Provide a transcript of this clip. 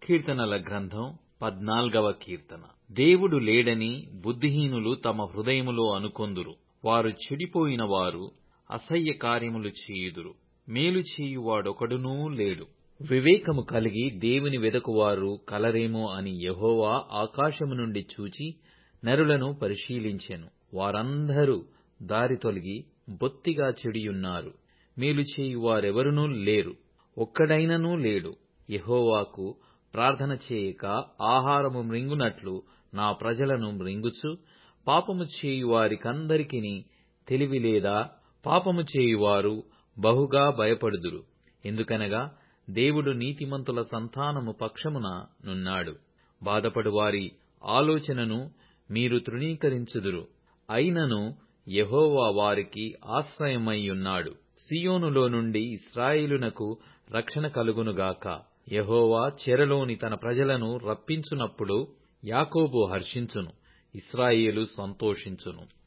కీర్తనల గ్రంథం పద్నాల్గవ కీర్తన దేవుడు లేడని బుద్ధిహీనులు తమ హృదయములో అనుకొందురు వారు చెడిపోయిన వారు అసహ్య కార్యములు చేయుదురు మేలు చేయువాడొకడునూ లేడు వివేకము కలిగి దేవుని వెదకువారు కలరేమో అని యెహోవా ఆకాశము నుండి చూచి నరులను పరిశీలించెను వారందరూ దారి తొలగి బొత్తిగా చెడియున్నారు మేలు చేయువారెవరునూ లేరు ఒక్కడైననూ లేడు యెహోవాకు ప్రార్థన చేయక ఆహారము మ్రింగునట్లు నా ప్రజలను మ్రింగుచు పాపము చేయువారికందరికిని తెలివి లేదా పాపము చేయువారు బహుగా భయపడుదురు ఎందుకనగా దేవుడు నీతిమంతుల సంతానము పక్షమున నున్నాడు బాధపడు వారి ఆలోచనను మీరు తృణీకరించుదురు అయినను యెహోవా వారికి ఆశ్రయమైయున్నాడు సీయోనులో నుండి ఇశ్రాయేలునకు రక్షణ కలుగును గాక యెహోవా చెరలోని తన ప్రజలను రప్పించునప్పుడు యాకోబు హర్షించును ఇశ్రాయేలు సంతోషించును